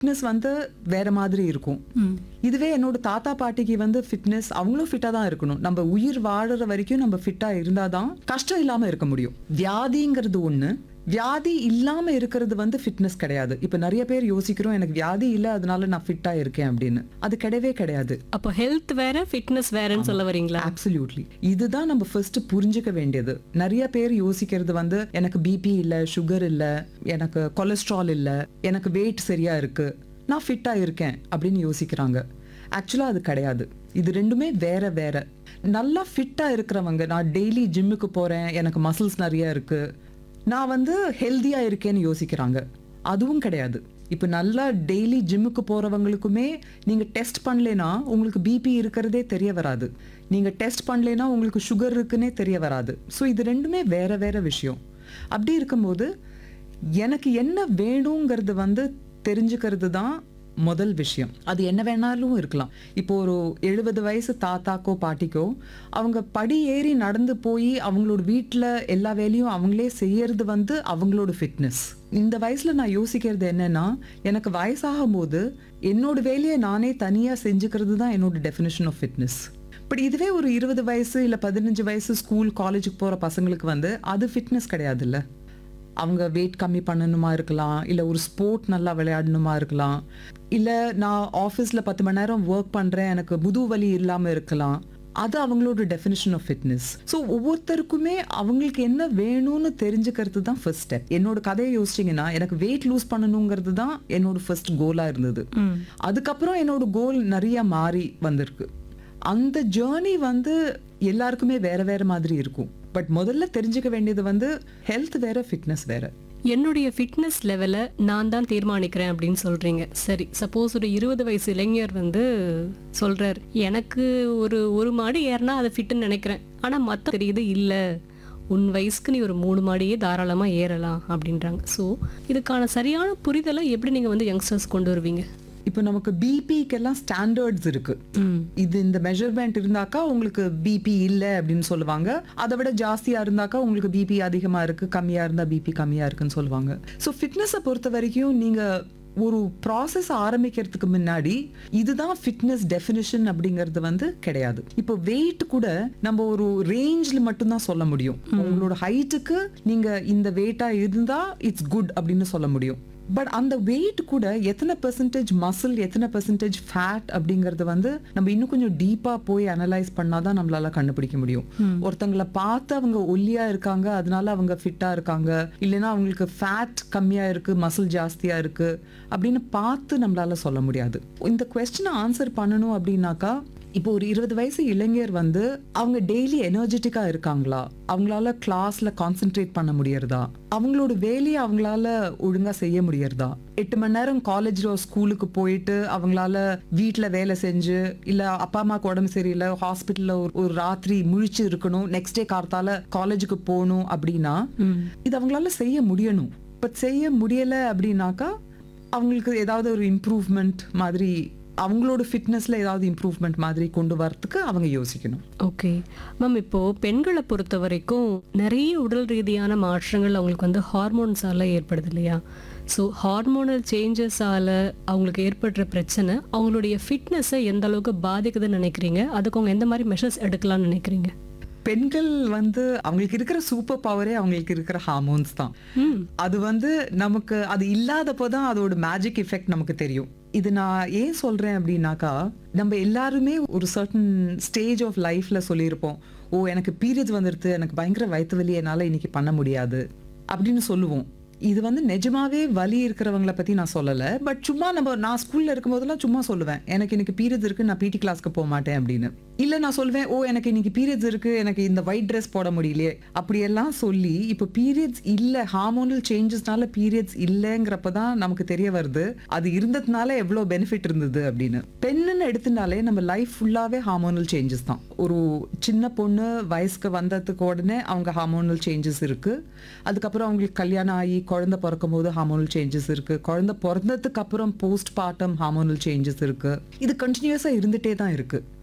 fitness வந்து வேற மாதிரி இருக்கும் இதுவே என்னோட தாத்தா பாட்டிக்கு வந்து ஃபிட்னஸ் அவங்களும் ஃபிட்டாக தான் இருக்கணும் நம்ம உயிர் வாழற வரைக்கும் நம்ம ஃபிட்டாக இருந்தால் தான் கஷ்டம் இல்லாமல் இருக்க முடியும் வியாதிங்கிறது ஒன்று வியாதி இல்லாம இருக்கிறது வந்து ஃபிட்னஸ் கிடையாது இப்போ நிறைய பேர் யோசிக்கிறோம் எனக்கு வியாதி இல்லை அதனால நான் ஃபிட்டா இருக்கேன் அப்படின்னு அது கிடையவே கிடையாது அப்போ ஹெல்த் வேற ஃபிட்னஸ் வேறன்னு சொல்ல வரீங்களா அப்சல்யூட்லி இதுதான் நம்ம ஃபர்ஸ்ட் புரிஞ்சுக்க வேண்டியது நிறைய பேர் யோசிக்கிறது வந்து எனக்கு பிபி இல்ல சுகர் இல்ல எனக்கு கொலஸ்ட்ரால் இல்ல எனக்கு வெயிட் சரியா இருக்கு நான் ஃபிட்டா இருக்கேன் அப்படின்னு யோசிக்கிறாங்க ஆக்சுவலா அது கிடையாது இது ரெண்டுமே வேற வேற நல்லா ஃபிட்டா இருக்கிறவங்க நான் டெய்லி ஜிம்முக்கு போறேன் எனக்கு மசில்ஸ் நிறைய இருக்கு நான் வந்து ஹெல்தியா இருக்கேன்னு யோசிக்கிறாங்க அதுவும் கிடையாது இப்போ நல்லா டெய்லி ஜிம்முக்கு போறவங்களுக்குமே நீங்க டெஸ்ட் பண்ணலைன்னா உங்களுக்கு பிபி இருக்கிறதே தெரிய வராது நீங்க டெஸ்ட் பண்ணலைன்னா உங்களுக்கு சுகர் இருக்குன்னே தெரிய வராது ஸோ இது ரெண்டுமே வேற வேற விஷயம் அப்படி இருக்கும்போது எனக்கு என்ன வேணுங்கிறது வந்து தெரிஞ்சுக்கிறது தான் முதல் விஷயம் அது என்ன வேணாலும் இருக்கலாம் இப்போ ஒரு எழுபது வயசு தாத்தாக்கோ பாட்டிக்கோ அவங்க படி ஏறி நடந்து போய் அவங்களோட வீட்டில் எல்லா வேலையும் அவங்களே செய்யறது வந்து அவங்களோட ஃபிட்னஸ் இந்த வயசுல நான் யோசிக்கிறது என்னன்னா எனக்கு வயசாகும் போது என்னோட வேலையை நானே தனியா செஞ்சுக்கிறது தான் என்னோட டெஃபினேஷன் ஆஃப் ஃபிட்னஸ் பட் இதுவே ஒரு இருபது வயசு இல்லை பதினஞ்சு வயசு ஸ்கூல் காலேஜுக்கு போகிற பசங்களுக்கு வந்து அது ஃபிட்னஸ் கிடையாதுல்ல அவங்க வெயிட் கம்மி பண்ணணுமா இருக்கலாம் இல்லை ஒரு ஸ்போர்ட் நல்லா விளையாடணுமா இருக்கலாம் இல்லை நான் ஆஃபீஸில் பத்து மணி நேரம் ஒர்க் பண்ணுறேன் எனக்கு முது வலி இல்லாமல் இருக்கலாம் அது அவங்களோட டெஃபினிஷன் ஆஃப் ஃபிட்னஸ் ஸோ ஒவ்வொருத்தருக்குமே அவங்களுக்கு என்ன வேணும்னு தெரிஞ்சுக்கிறது தான் ஃபர்ஸ்ட் ஸ்டெப் என்னோட கதையை யோசிச்சிங்கன்னா எனக்கு வெயிட் லூஸ் பண்ணணுங்கிறது தான் என்னோட ஃபர்ஸ்ட் கோலாக இருந்தது அதுக்கப்புறம் என்னோட கோல் நிறைய மாறி வந்திருக்கு அந்த ஜேர்னி வந்து எல்லாருக்குமே வேற வேற மாதிரி இருக்கும் பட் முதல்ல தெரிஞ்சுக்க வேண்டியது வந்து ஹெல்த் வேற ஃபிட்னஸ் வேற என்னுடைய ஃபிட்னஸ் லெவலை நான் தான் தீர்மானிக்கிறேன் அப்படின்னு சொல்றீங்க சரி சப்போஸ் ஒரு இருபது வயசு இளைஞர் வந்து சொல்றாரு எனக்கு ஒரு ஒரு மாடி ஏறினா அதை ஃபிட்டுன்னு நினைக்கிறேன் ஆனா மத்த தெரியுது இல்ல உன் வயசுக்கு நீ ஒரு மூணு மாடியே தாராளமா ஏறலாம் அப்படின்றாங்க ஸோ இதுக்கான சரியான புரிதலை எப்படி நீங்க வந்து யங்ஸ்டர்ஸ் கொண்டு வருவீங்க இப்போ நமக்கு பிபிக்கெல்லாம் ஸ்டாண்டர்ட்ஸ் இருக்கு ம் இது இந்த மெஷர்மெண்ட் இருந்தாக்கா உங்களுக்கு பிபி இல்லை அப்படின்னு சொல்லுவாங்க அதை விட ஜாஸ்தியா இருந்தாக்கா உங்களுக்கு பிபி அதிகமா இருக்கு கம்மியா இருந்தா பிபி கம்மியா இருக்குன்னு சொல்லுவாங்க ஸோ ஃபிட்னஸை பொறுத்த வரைக்கும் நீங்க ஒரு ப்ராசஸ் ஆரம்பிக்கிறதுக்கு முன்னாடி இதுதான் ஃபிட்னஸ் டெஃபினிஷன் அப்படிங்கிறது வந்து கிடையாது இப்போ வெயிட் கூட நம்ம ஒரு ரேஞ்சில் மட்டும்தான் சொல்ல முடியும் உங்களோட ஹைட்டுக்கு நீங்க இந்த வெயிட்டா இருந்தா இட்ஸ் குட் அப்படின்னு சொல்ல முடியும் பட் அந்த வெயிட் கூட எத்தனை பெர்சன்டேஜ் மசில் எத்தனை பெர்சன்டேஜ் ஃபேட் அப்படிங்கறது வந்து நம்ம இன்னும் கொஞ்சம் டீப்பா போய் அனலைஸ் பண்ணாதான் நம்மளால கண்டுபிடிக்க முடியும் ஒருத்தங்களை பார்த்து அவங்க ஒல்லியா இருக்காங்க அதனால அவங்க ஃபிட்டா இருக்காங்க இல்லைன்னா அவங்களுக்கு ஃபேட் கம்மியா இருக்கு மசில் ஜாஸ்தியா இருக்கு அப்படின்னு பார்த்து நம்மளால சொல்ல முடியாது இந்த கொஸ்டினை ஆன்சர் பண்ணணும் அப்படின்னாக்கா இப்போ ஒரு இருபது வயசு இளைஞர் வந்து அவங்க டெய்லி எனர்ஜெட்டிக்கா இருக்காங்களா அவங்களால கிளாஸ்ல கான்சென்ட்ரேட் பண்ண முடியறதா அவங்களோட வேலையை அவங்களால ஒழுங்கா செய்ய முடியறதா எட்டு மணி நேரம் காலேஜ்ல ஸ்கூலுக்கு போயிட்டு அவங்களால வீட்ல வேலை செஞ்சு இல்ல அப்பா அம்மாக்கு உடம்பு சரியில்லை ஹாஸ்பிட்டல்ல ஒரு ஒரு ராத்திரி முழிச்சு இருக்கணும் நெக்ஸ்ட் டே கார்த்தால காலேஜுக்கு போகணும் அப்படின்னா இது அவங்களால செய்ய முடியணும் பட் செய்ய முடியல அப்படின்னாக்கா அவங்களுக்கு ஏதாவது ஒரு இம்ப்ரூவ்மெண்ட் மாதிரி அவங்களோட ஃபிட்னஸ்ல ஏதாவது இம்ப்ரூவ்மெண்ட் மாதிரி கொண்டு வரதுக்கு அவங்க யோசிக்கணும் ஓகே மேம் இப்போ பெண்களை பொறுத்த வரைக்கும் நிறைய உடல் ரீதியான மாற்றங்கள் அவங்களுக்கு வந்து ஹார்மோன்ஸால ஏற்படுது இல்லையா ஸோ ஹார்மோனல் சேஞ்சஸால அவங்களுக்கு ஏற்படுற பிரச்சனை அவங்களுடைய ஃபிட்னஸை எந்த அளவுக்கு பாதிக்குதுன்னு நினைக்கிறீங்க அதுக்கு அவங்க எந்த மாதிரி மெஷர்ஸ் எடுக்கலாம்னு நினைக்கிறீங்க பெண்கள் வந்து அவங்களுக்கு இருக்கிற சூப்பர் பவரே அவங்களுக்கு இருக்கிற ஹார்மோன்ஸ் தான் ம் அது வந்து நமக்கு அது இல்லாதப்போ தான் அதோட மேஜிக் எஃபெக்ட் நமக்கு தெரியும் இது நான் ஏன் சொல்றேன் அப்படின்னாக்கா நம்ம எல்லாருமே ஒரு சர்டன் ஸ்டேஜ் ஆஃப் லைஃப்ல சொல்லியிருப்போம் ஓ எனக்கு பீரியட்ஸ் வந்துடுது எனக்கு பயங்கர வயிற்று வலி என்னால் இன்னைக்கு பண்ண முடியாது அப்படின்னு சொல்லுவோம் இது வந்து நிஜமாவே வலி இருக்கிறவங்கள பத்தி நான் சொல்லல பட் சும்மா நம்ம நான் ஸ்கூல்ல இருக்கும்போதெல்லாம் சும்மா சொல்லுவேன் எனக்கு இன்னைக்கு பீரியட்ஸ் இருக்கு நான் பிடி கிளாஸ்க்கு போக மாட்டேன் அப்படின்னு இல்ல நான் சொல்வேன் ஓ எனக்கு இன்னைக்கு பீரியட்ஸ் இருக்கு எனக்கு இந்த ஒயிட் ட்ரெஸ் போட முடியலையே அப்படியெல்லாம் சொல்லி இப்போ பீரியட்ஸ் இல்ல ஹார்மோனல் சேஞ்சஸ்னால பீரியட்ஸ் இல்லைங்கிறப்ப தான் நமக்கு தெரிய வருது அது இருந்ததுனால எவ்வளோ பெனிஃபிட் இருந்தது அப்படின்னு பெண்ணுன்னு எடுத்துனாலே நம்ம லைஃப் ஃபுல்லாவே ஹார்மோனல் சேஞ்சஸ் தான் ஒரு சின்ன பொண்ணு வயசுக்கு வந்ததுக்கு உடனே அவங்க ஹார்மோனல் சேஞ்சஸ் இருக்கு அதுக்கப்புறம் அவங்களுக்கு கல்யாணம் ஆகி குழந்தை பிறக்கும் போது ஹார்மோனல் சேஞ்சஸ் இருக்கு குழந்தை பிறந்ததுக்கு அப்புறம் போஸ்ட் பார்ட்டம் ஹார்மோனல் சேஞ்சஸ் இருக்கு இது கண்டினியூஸா இருந்துட்டே தான் இருக்கு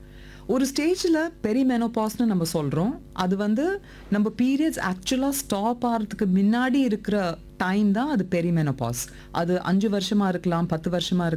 ஒரு ஸ்டேஜில் பெரிமெனோபாஸ்னு நம்ம சொல்கிறோம் அது வந்து நம்ம பீரியட்ஸ் ஆக்சுவலாக ஸ்டாப் ஆகிறதுக்கு முன்னாடி இருக்கிற டைம் தான் அது பெரிமெனோபாஸ் அது அஞ்சு வருஷமா இருக்கலாம் பத்து வருஷமா இருக்கலாம்